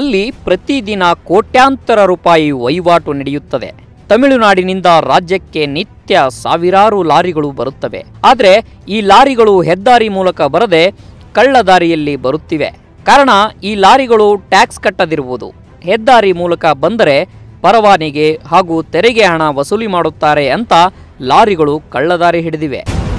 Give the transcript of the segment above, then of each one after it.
ಅಲ್ಲಿ ಪ್ರತಿದಿನ ಕೋಟ್ಯಾಂತರ ರೂಪಾಯಿ ವಹಿವಾಟು ನಡೆಯುತ್ತದೆ ತಮಿಳುನಾಡಿನಿಂದ ರಾಜ್ಯಕ್ಕೆ ನಿತ್ಯ ಸಾವಿರಾರು ಲಾರಿಗಳು ಬರುತ್ತವೆ ಆದರೆ ಈ ಲಾರಿಗಳು ಹೆದ್ದಾರಿ ಮೂಲಕ ಬರದೆ ಕಳ್ಳದಾರಿಯಲ್ಲಿ ಬರುತ್ತಿವೆ ಕಾರಣ ಈ ಲಾರಿಗಳು ಟ್ಯಾಕ್ಸ್ ಕಟ್ಟದಿರುವುದು ಹೆದ್ದಾರಿ ಮೂಲಕ ಬಂದರೆ ಪರವಾನಿಗೆ ಹಾಗೂ ತೆರಿಗೆ ಹಣ ವಸೂಲಿ ಮಾಡುತ್ತಾರೆ ಅಂತ ಲಾರಿಗಳು ಕಳ್ಳದಾರಿ ಹಿಡಿದಿವೆ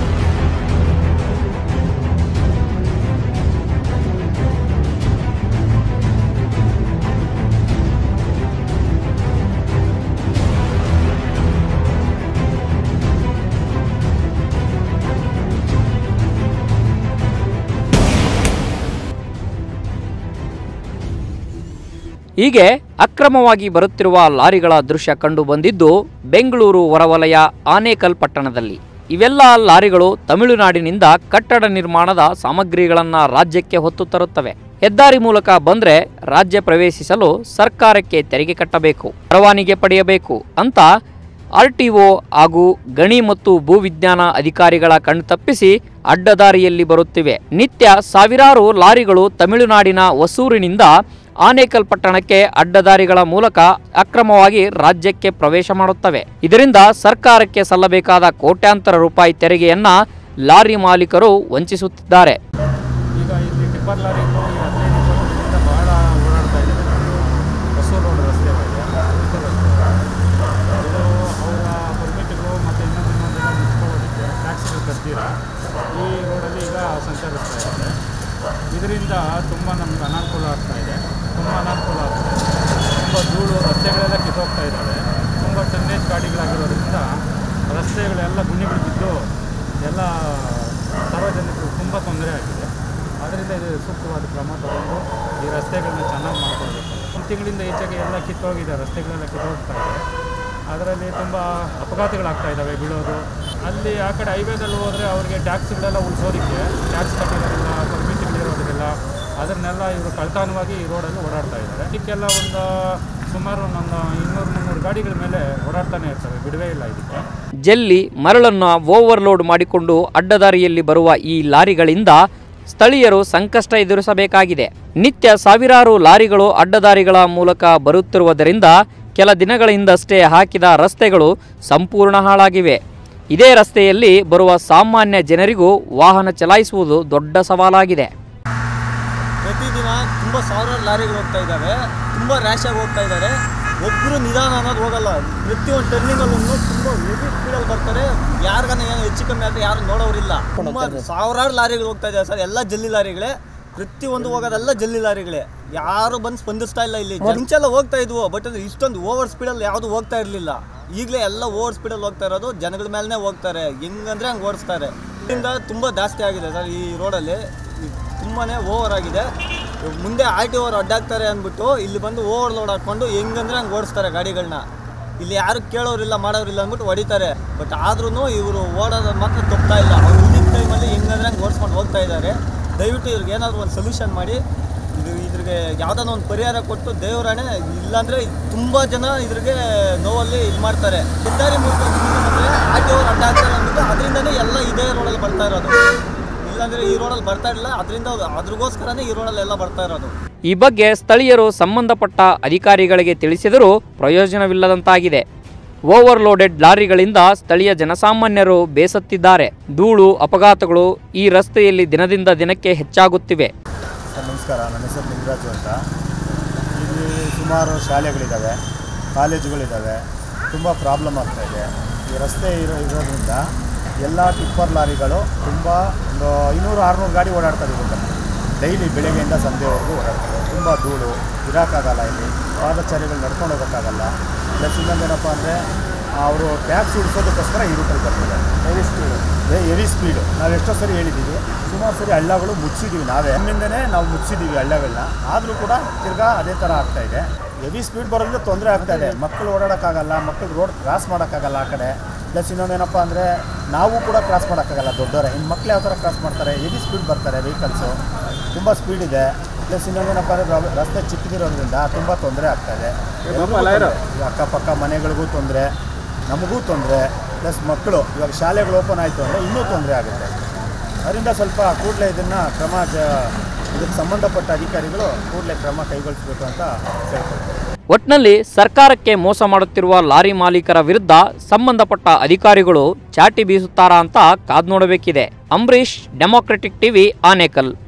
ಹೀಗೆ ಅಕ್ರಮವಾಗಿ ಬರುತ್ತಿರುವ ಲಾರಿಗಳ ದೃಶ್ಯ ಕಂಡು ಬಂದಿದ್ದು ಬೆಂಗಳೂರು ಹೊರವಲಯ ಆನೇಕಲ್ ಪಟ್ಟಣದಲ್ಲಿ ಇವೆಲ್ಲ ಲಾರಿಗಳು ತಮಿಳುನಾಡಿನಿಂದ ಕಟ್ಟಡ ನಿರ್ಮಾಣದ ಸಾಮಗ್ರಿಗಳನ್ನು ರಾಜ್ಯಕ್ಕೆ ಹೊತ್ತು ತರುತ್ತವೆ ಹೆದ್ದಾರಿ ಮೂಲಕ ಬಂದ್ರೆ ರಾಜ್ಯ ಪ್ರವೇಶಿಸಲು ಸರ್ಕಾರಕ್ಕೆ ತೆರಿಗೆ ಕಟ್ಟಬೇಕು ಪರವಾನಿಗೆ ಪಡೆಯಬೇಕು ಅಂತ ಆರ್ಟಿಒ ಹಾಗೂ ಗಣಿ ಮತ್ತು ಭೂವಿಜ್ಞಾನ ಅಧಿಕಾರಿಗಳ ಕಣ್ತಪ್ಪಿಸಿ ಅಡ್ಡದಾರಿಯಲ್ಲಿ ಬರುತ್ತಿವೆ ನಿತ್ಯ ಸಾವಿರಾರು ಲಾರಿಗಳು ತಮಿಳುನಾಡಿನ ಹೊಸೂರಿನಿಂದ ಆನೇಕಲ್ ಪಟ್ಟಣಕ್ಕೆ ಅಡ್ಡದಾರಿಗಳ ಮೂಲಕ ಅಕ್ರಮವಾಗಿ ರಾಜ್ಯಕ್ಕೆ ಪ್ರವೇಶ ಮಾಡುತ್ತವೆ ಇದರಿಂದ ಸರ್ಕಾರಕ್ಕೆ ಸಲ್ಲಬೇಕಾದ ಕೋಟ್ಯಾಂತರ ರೂಪಾಯಿ ತೆರಿಗೆಯನ್ನ ಲಾರಿ ಮಾಲೀಕರು ವಂಚಿಸುತ್ತಿದ್ದಾರೆ ಈಗ ಇಲ್ಲಿ ಟಿಪ್ಪರ್ ಲಾರಿಗಳು ಈ ಹದಿನೈದು ಇಪ್ಪತ್ತು ದಿನದಿಂದ ಬಹಳ ಓಡಾಡ್ತಾ ಇದೆ ಹೊಸೂರು ರೋಡ್ ರಸ್ತೆ ಇದೆ ರಸ್ತೆ ಇದು ಅವರ ಪರ್ಮಿಟ್ಗಳು ಮತ್ತು ಇನ್ನೊಂದು ಇನ್ನೊಂದೆಲ್ಲ ಮುಚ್ಕೊಳ್ಳೋದಕ್ಕೆ ಟ್ಯಾಕ್ಸ್ಗಳು ಕಟ್ತೀರ ಈ ರೋಡಲ್ಲಿ ಈಗ ಸಂಚರಿಸ್ತಾ ಇದೆ ಇದರಿಂದ ತುಂಬ ನಮ್ಗೆ ಅನಾನುಕೂಲ ಆಗ್ತಾ ಇದೆ ತುಂಬ ಅನಾನುಕೂಲ ಆಗ್ತಾ ಇದೆ ತುಂಬ ಧೂಳು ರಸ್ತೆಗಳೆಲ್ಲ ಕಿತ್ತೋಗ್ತಾ ಇದ್ದಾವೆ ತುಂಬ ಟನ್ನೇಜ್ ಗಾಡಿಗಳಾಗಿರೋದ್ರಿಂದ ರಸ್ತೆಗಳೆಲ್ಲ ಗುಣಿಗಳು ಬಿದ್ದು ಎಲ್ಲ ಸಾರ್ವಜನಿಕರು ತುಂಬ ತೊಂದರೆ ಆಗಿದೆ ಅದರಿಂದ ಇದು ಸೂಕ್ತವಾದ ಕ್ರಮ ತಗೊಂಡು ಈ ರಸ್ತೆಗಳನ್ನ ಚೆನ್ನಾಗಿ ಮಾಡ್ಕೊಳ್ಬೇಕು ಒಂದು ತಿಂಗಳಿಂದ ಈಚೆಗೆ ಎಲ್ಲ ಕಿತ್ತೋಗಿದೆ ರಸ್ತೆಗಳೆಲ್ಲ ಕಿತ್ತೋಗ್ತಾ ಇದೆ ಅದರಲ್ಲಿ ತುಂಬ ಅಪಘಾತಗಳಾಗ್ತಾ ಇದ್ದಾವೆ ಬೀಳೋದು ಅಲ್ಲಿ ಆ ಕಡೆ ಹೈವೇದಲ್ಲಿ ಹೋದರೆ ಅವ್ರಿಗೆ ಟ್ಯಾಕ್ಸ್ಗಳೆಲ್ಲ ಉಳಿಸೋದಕ್ಕೆ ಟ್ಯಾಕ್ಸ್ ಕಟ್ಟಿರೋದಿಲ್ಲ ಪರ್ಮಿಟ್ಗಳಿರೋದಿಲ್ಲ ಅದನ್ನೆಲ್ಲ ಇವರು ಕಳ್ತನವಾಗಿ ಈ ರೋಡಲ್ಲಿ ಓಡಾಡ್ತಾ ಇದ್ದಾರೆ ಇದಕ್ಕೆಲ್ಲ ಒಂದು ಸುಮಾರು ಒಂದು ಇನ್ನೂರು ಮುನ್ನೂರು ಗಾಡಿಗಳ ಮೇಲೆ ಓಡಾಡ್ತಾನೆ ಇರ್ತವೆ ಬಿಡುವೇ ಇಲ್ಲ ಇದಕ್ಕೆ ಜಲ್ಲಿ ಮರಳನ್ನು ಓವರ್ಲೋಡ್ ಮಾಡಿಕೊಂಡು ಅಡ್ಡದಾರಿಯಲ್ಲಿ ಬರುವ ಈ ಲಾರಿಗಳಿಂದ ಸ್ಥಳೀಯರು ಸಂಕಷ್ಟ ಎದುರಿಸಬೇಕಾಗಿದೆ ನಿತ್ಯ ಸಾವಿರಾರು ಲಾರಿಗಳು ಅಡ್ಡದಾರಿಗಳ ಮೂಲಕ ಬರುತ್ತಿರುವುದರಿಂದ ಕೆಲ ದಿನಗಳ ಹಿಂದಷ್ಟೇ ಹಾಕಿದ ರಸ್ತೆಗಳು ಸಂಪೂರ್ಣ ಹಾಳಾಗಿವೆ ಇದೇ ರಸ್ತೆಯಲ್ಲಿ ಬರುವ ಸಾಮಾನ್ಯ ಜನರಿಗೂ ವಾಹನ ಚಲಾಯಿಸುವುದು ದೊಡ್ಡ ಸವಾಲಾಗಿದೆ ಪ್ರತಿದಿನ ತುಂಬ ಸಾವಿರಾರು ಲಾರಿಗಳು ಹೋಗ್ತಾ ಇದ್ದಾವೆ ತುಂಬ ರ್ಯಾಶಾಗಿ ಹೋಗ್ತಾ ಇದ್ದಾರೆ ಒಬ್ಬರು ನಿಧಾನ ಅನ್ನೋದು ಹೋಗಲ್ಲ ಪ್ರತಿಯೊಂದು ಟರ್ನಿಂಗಲ್ಲೂ ತುಂಬ ಹೆವಿ ಸ್ಪೀಡಲ್ಲಿ ಬರ್ತಾರೆ ಯಾರಿಗಾನ ಏನೋ ಹೆಚ್ಚು ಕಮ್ಮಿ ಆದರೆ ಯಾರು ನೋಡೋರಿಲ್ಲ ತುಂಬ ಸಾವಿರಾರು ಲಾರಿಗಳು ಹೋಗ್ತಾ ಇದ್ದಾರೆ ಸರ್ ಎಲ್ಲ ಜಲ್ಲಿ ಲಾರಿಗಳೇ ಪ್ರತಿಯೊಂದು ಹೋಗೋದೆಲ್ಲ ಜಲ್ಲಿ ಲಾರಿಗಳೇ ಯಾರು ಬಂದು ಸ್ಪಂದಿಸ್ತಾ ಇಲ್ಲ ಇಲ್ಲಿ ಮುಂಚೆಲ್ಲ ಹೋಗ್ತಾ ಇದ್ವು ಬಟ್ ಅಂದ್ರೆ ಇಷ್ಟೊಂದು ಓವರ್ ಸ್ಪೀಡಲ್ಲಿ ಯಾವುದು ಹೋಗ್ತಾ ಇರಲಿಲ್ಲ ಈಗಲೇ ಎಲ್ಲ ಓವರ್ ಸ್ಪೀಡಲ್ಲಿ ಹೋಗ್ತಾ ಇರೋದು ಜನಗಳ ಮೇಲೇ ಹೋಗ್ತಾರೆ ಹೆಂಗಂದ್ರೆ ಹಂಗೆ ಓಡಿಸ್ತಾರೆ ಇದರಿಂದ ತುಂಬ ಜಾಸ್ತಿ ಆಗಿದೆ ಸರ್ ಈ ರೋಡಲ್ಲಿ ತುಂಬಾ ಓವರ್ ಆಗಿದೆ ಮುಂದೆ ಆರ್ ಟಿ ಓವರ್ ಅಡ್ಡಾಗ್ತಾರೆ ಅಂದ್ಬಿಟ್ಟು ಇಲ್ಲಿ ಬಂದು ಓವರ್ ಲೋಡ್ ಹಾಕ್ಕೊಂಡು ಹೆಂಗಂದ್ರೆ ಹಂಗೆ ಓಡಿಸ್ತಾರೆ ಗಾಡಿಗಳನ್ನ ಇಲ್ಲಿ ಯಾರು ಕೇಳೋರಿಲ್ಲ ಮಾಡೋರಿಲ್ಲ ಅಂದ್ಬಿಟ್ಟು ಹೊಡಿತಾರೆ ಬಟ್ ಆದ್ರೂ ಇವರು ಓಡೋದು ಮಾತ್ರ ತಪ್ತಾ ಇಲ್ಲ ಅವ್ರು ಇದ್ದಿದ್ದ ಟೈಮಲ್ಲಿ ಹೆಂಗಂದ್ರೆ ಹಂಗೆ ಓಡಿಸ್ಕೊಂಡು ಹೋಗ್ತಾ ಇದ್ದಾರೆ ದಯವಿಟ್ಟು ಇವ್ರಿಗೆ ಏನಾದರೂ ಒಂದು ಸೊಲ್ಯೂಷನ್ ಮಾಡಿ ಇದು ಇದ್ರಿಗೆ ಯಾವುದಾನ ಒಂದು ಪರಿಹಾರ ಕೊಟ್ಟು ದೇವರಾಣೆ ಇಲ್ಲಾಂದರೆ ತುಂಬ ಜನ ಇದ್ರಿಗೆ ನೋವಲ್ಲಿ ಇದು ಮಾಡ್ತಾರೆ ಹೆದ್ದಾರಿ ಮೂಲಕ ಬಂದರೆ ಆರ್ ಟಿ ಓವರ್ ಅಡ್ಡ ಆಗ್ತಾರೆ ಅಂದ್ಬಿಟ್ಟು ಅದರಿಂದನೇ ಎಲ್ಲ ಇದೇ ರೋಡಲ್ಲಿ ಬರ್ತಾ ಇರೋದು ಇಲ್ಲಾಂದ್ರೆ ಈ ರೋಡಲ್ಲಿ ಬರ್ತಾ ಇರಲಿಲ್ಲ ಅದರಿಂದ ಅದ್ರಿಗೋಸ್ಕರನೇ ಈ ರೋಡಲ್ಲಿ ಎಲ್ಲ ಬರ್ತಾ ಇರೋದು ಈ ಬಗ್ಗೆ ಸ್ಥಳೀಯರು ಸಂಬಂಧಪಟ್ಟ ಅಧಿಕಾರಿಗಳಿಗೆ ತಿಳಿಸಿದರೂ ಪ್ರಯೋಜನವಿಲ್ಲದಂತಾಗಿದೆ ಓವರ್ಲೋಡೆಡ್ ಲಾರಿಗಳಿಂದ ಸ್ಥಳೀಯ ಜನಸಾಮಾನ್ಯರು ಬೇಸತ್ತಿದ್ದಾರೆ ಧೂಳು ಅಪಘಾತಗಳು ಈ ರಸ್ತೆಯಲ್ಲಿ ದಿನದಿಂದ ದಿನಕ್ಕೆ ಹೆಚ್ಚಾಗುತ್ತಿವೆ ಸರ್ ನಮಸ್ಕಾರ ನನ್ನ ಹೆಸರು ಲಿಂಗರಾಜು ಅಂತ ಇಲ್ಲಿ ಸುಮಾರು ಶಾಲೆಗಳಿದ್ದಾವೆ ಕಾಲೇಜುಗಳಿದ್ದಾವೆ ತುಂಬ ಪ್ರಾಬ್ಲಮ್ ಆಗ್ತಾಯಿದೆ ಈ ರಸ್ತೆ ಇರೋ ಇರೋದ್ರಿಂದ ಎಲ್ಲ ಟಿಪ್ಪರ್ ಲಾರಿಗಳು ತುಂಬ ಒಂದು ಐನೂರು ಆರುನೂರು ಗಾಡಿ ಓಡಾಡ್ತಾ ಇರುತ್ತೆ ಡೈಲಿ ಬೆಳಗ್ಗೆಯಿಂದ ಸಂಜೆವರೆಗೂ ಓಡಾಡ್ತಾರೆ ತುಂಬ ಧೂಳು ಇರೋಕ್ಕಾಗಲ್ಲ ಇಲ್ಲಿ ಪಾದಚಾರಿಗಳು ನಡ್ಕೊಂಡು ಹೋಗೋಕ್ಕಾಗಲ್ಲ ಪ್ಲಸ್ ಇನ್ನೊಂದೇನಪ್ಪ ಅಂದರೆ ಅವರು ಟ್ಯಾಕ್ಸ್ ಉಳಿಸೋದಕ್ಕೋಸ್ಕರ ಈ ರೂಟಲ್ಲಿ ಬರ್ತಾರೆ ಹೆವಿ ಸ್ಪೀಡು ಹೆವಿ ಸ್ಪೀಡು ನಾವು ಎಷ್ಟೋ ಸರಿ ಹೇಳಿದ್ದೀವಿ ಸುಮಾರು ಸರಿ ಹಳ್ಳಗಳು ಮುಚ್ಚಿದ್ದೀವಿ ನಾವೇ ನಮ್ಮಿಂದನೇ ನಾವು ಮುಚ್ಚಿದ್ದೀವಿ ಹಳ್ಳಗಳನ್ನ ಆದರೂ ಕೂಡ ತಿರ್ಗಾ ಅದೇ ಥರ ಆಗ್ತಾ ಇದೆ ಹೆವಿ ಸ್ಪೀಡ್ ಬರೋದ್ರಿಂದ ತೊಂದರೆ ಆಗ್ತಾ ಇದೆ ಮಕ್ಕಳು ಓಡಾಡೋಕ್ಕಾಗಲ್ಲ ಮಕ್ಕಳು ರೋಡ್ ಕ್ರಾಸ್ ಮಾಡೋಕ್ಕಾಗಲ್ಲ ಆ ಕಡೆ ಪ್ಲಸ್ ಇನ್ನೊಂದೇನಪ್ಪ ಅಂದರೆ ನಾವು ಕೂಡ ಕ್ರಾಸ್ ಮಾಡೋಕ್ಕಾಗಲ್ಲ ದೊಡ್ಡವರೇ ಇನ್ನು ಮಕ್ಳು ಯಾವ ಥರ ಕ್ರಾಸ್ ಮಾಡ್ತಾರೆ ಹೆವಿ ಸ್ಪೀಡ್ ಬರ್ತಾರೆ ವೆಹಿಕಲ್ಸು ತುಂಬ ಸ್ಪೀಡ್ ಇದೆ ಪ್ಲಸ್ ಇನ್ನೊಂದೇನಪ್ಪ ಅಂದರೆ ರಸ್ತೆ ಚಿಕ್ಕದಿರೋದ್ರಿಂದ ತುಂಬ ತೊಂದರೆ ಆಗ್ತಾ ಇದೆ ಎಲ್ರಿಗೂ ತೊಂದ್ರೆ. ಈಗ ಅಕ್ಕಪಕ್ಕ ಮನೆಗಳಿಗೂ ತೊಂದರೆ ನಮಗೂ ತೊಂದರೆ ಪ್ಲಸ್ ಮಕ್ಕಳು ಇವಾಗ ಶಾಲೆಗಳು ಓಪನ್ ಆಯಿತು ಅಂದರೆ ಇನ್ನೂ ತೊಂದರೆ ಆಗುತ್ತೆ ಅದರಿಂದ ಸ್ವಲ್ಪ ಕೂಡಲೇ ಇದನ್ನು ಕ್ರಮ ಜ ಇದಕ್ಕೆ ಸಂಬಂಧಪಟ್ಟ ಅಧಿಕಾರಿಗಳು ಕೂಡಲೇ ಕ್ರಮ ಕೈಗೊಳಿಸಬೇಕು ಅಂತ ಕೇಳ್ಕೊಳ್ತೀನಿ ಒಟ್ನಲ್ಲಿ ಸರ್ಕಾರಕ್ಕೆ ಮೋಸ ಮಾಡುತ್ತಿರುವ ಲಾರಿ ಮಾಲೀಕರ ವಿರುದ್ಧ ಸಂಬಂಧಪಟ್ಟ ಅಧಿಕಾರಿಗಳು ಚಾಟಿ ಬೀಸುತ್ತಾರಾ ಅಂತ ಕಾದ್ ನೋಡಬೇಕಿದೆ ಅಂಬರೀಶ್ ಡೆಮೋಕ್ರೆಟಿಕ್ ಟಿವಿ ಆನೇಕಲ್